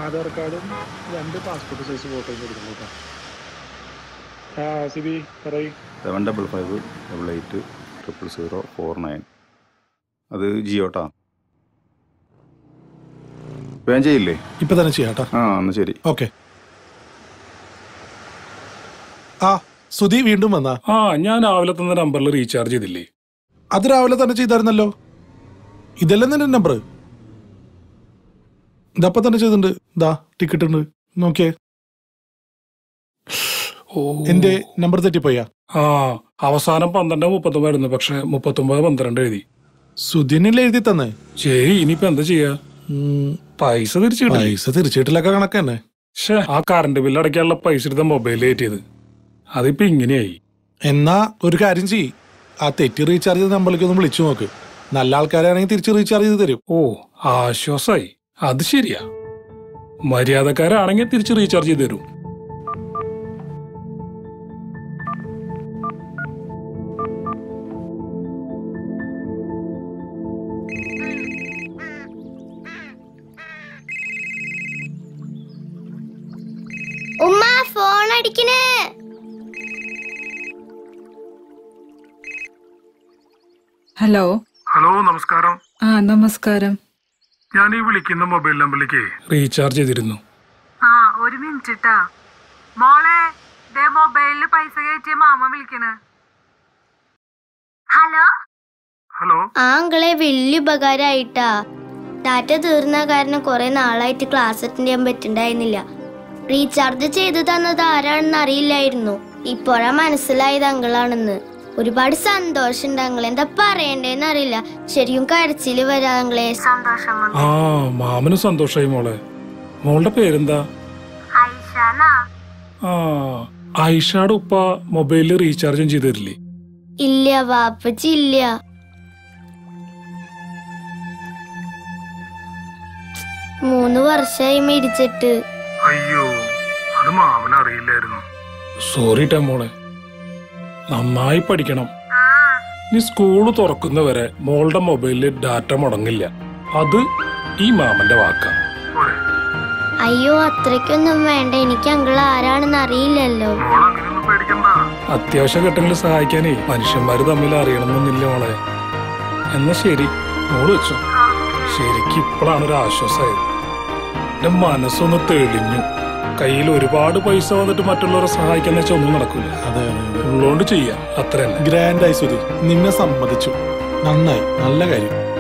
ആധാർ കാർഡും രണ്ട് passport size ഫോട്ടോയും കൊടുക്കണം കേട്ടോ ആ സിബി പറയ് seven double five double eight triple zero four nine അത് ജിയോട്ടാ വേഗം ചെയ്യില്ലേ ഇപ്പൊ തന്നെ ചെയ്യാട്ടോ ആ എന്നാ ശരി ഓക്കെ ആ സുധി വീണ്ടും വന്നാ ആ ഞാൻ രാവിലെ തന്ന നമ്പറിൽ റീചാർജ് ചെയ്തില്ലേ അത് രാവിലെ തന്നെ ചെയ്തായിരുന്നല്ലോ ഇതല്ലേ നിന്റെ നമ്പർ ഇതപ്പൊ തന്നെ ചെയ്തിട്ടുണ്ട് ദാ ടിക്കറ്റ് ഉണ്ട് നോക്കിയേ ഓ എന്റെ നമ്പർ തെറ്റിപ്പോയാ ആ അവസാനം പന്ത്രണ്ട് മുപ്പത്തൊമ്പതായിരുന്നു പക്ഷെ മുപ്പത്തൊമ്പത് പന്ത്രണ്ട് എഴുതി സുധിനല്ലേ എഴുതി തന്നെ ശരി ഇനിയിപ്പോ എന്താ ചെയ്യാ പൈസ തിരിച്ചു കിട്ടില്ലേ പൈസ തിരിച്ചിട്ടില്ലൊക്കെ കണക്ക് തന്നെ പക്ഷെ ആ കറണ്ട് ബില്ല് അടയ്ക്കാനുള്ള പൈസ എടുത്ത മൊബൈൽ കയറ്റിയത് അതിപ്പോ ഇങ്ങനെയായി എന്നാ ഒരു കാര്യം ചെയ്യ് ആ തെറ്റി റീചാർജ് ചെയ്ത നമ്പറിലേക്ക് ഒന്ന് വിളിച്ചു നോക്ക് നല്ല ആൾക്കാരാണെങ്കിൽ തിരിച്ച് റീചാർജ് ചെയ്ത് തരും ഓ ആശ്വാസായി അത് ശരിയാ മര്യാദക്കാരാണെങ്കിൽ തിരിച്ച് റീചാർജ് ചെയ്ത് തരും ഉമ്മ ഫോൺ അടിക്കണേ ഹലോ ഹലോ നമസ്കാരം ആ നമസ്കാരം ഞാൻ ഈ വിളിക്കുന്ന മൊബൈൽ നമ്പറിലേക്ക് റീചാർജ് ചെയ്തിരുന്നു ആ ഒരു മിനിറ്റ് ട്ടാ മോളെ ദേ മൊബൈലില് പൈസ കയറ്റിയ മാമ വിളിക്കണ് ഹലോ ഹലോ ആ അങ്കിളെ വലിയ ഉപകാരമായിട്ടാ ഡാറ്റ തീർന്ന കാരണം കുറെ നാളായിട്ട് ക്ലാസ് അറ്റൻഡ് ചെയ്യാൻ പറ്റുണ്ടായിരുന്നില്ല റീചാർജ് ചെയ്തു തന്നത് ആരാണെന്ന് അറിയില്ലായിരുന്നു ഇപ്പോഴാ മനസ്സിലായത് അങ്കിളാണെന്ന് ഒരുപാട് സന്തോഷമുണ്ട് അങ്കിൾ എന്താ പറയണ്ടേന്ന് അറിയില്ല ശരിക്കും കരച്ചില് വരാ അങ്കിളെ സന്തോഷം കൊണ്ട് ആ മാമന് സന്തോഷായി മോളെ മോളുടെ പേരെന്താ ഐഷാനാ ആ ഐഷാടെ ഉപ്പ മൊബൈലിൽ റീചാർജും ചെയ്ത് തരില്ലേ ഇല്ല വാപ്പച്ചി ഇല്ല മൂന്ന് വർഷമായി മരിച്ചിട്ട് അയ്യോ അത് മാമൻ അറിയില്ലായിരുന്നു സോറി ട്ടാ മോളെ നന്നായി പഠിക്കണം നീ സ്കൂള് തുറക്കുന്നവരെ മോളുടെ മൊബൈലിൽ ഡാറ്റ മുടങ്ങില്ല അത് ഈ മാമന്റെ വാക്കാ അയ്യോ അത്രയ്ക്കൊന്നും വേണ്ട എനിക്ക് അങ്കിൾ ആരാണെന്ന് അറിയില്ലല്ലോ അത്യാവശ്യ ഘട്ടങ്ങളിൽ സഹായിക്കാനേ മനുഷ്യന്മാര് തമ്മിൽ അറിയണമെന്നൊന്നില്ല മോളെ എന്നാ ശരി മോള് വെച്ചോ ശരിക്കും ഇപ്പോഴാണ് ഒരു ആശ്വാസമായത് എന്റെ മനസ്സൊന്ന് തെളിഞ്ഞു കയ്യിൽ ഒരുപാട് പൈസ വന്നിട്ട് മറ്റുള്ളവരെ സഹായിക്കാന്ന് വെച്ചാൽ ഒന്നും നടക്കില്ല അതെ ഉള്ളോണ്ട് ചെയ്യാം അത്ര തന്നെ ഗ്രാൻഡായി സുധി നിന്നെ സമ്മതിച്ചു നന്നായി നല്ല കാര്യം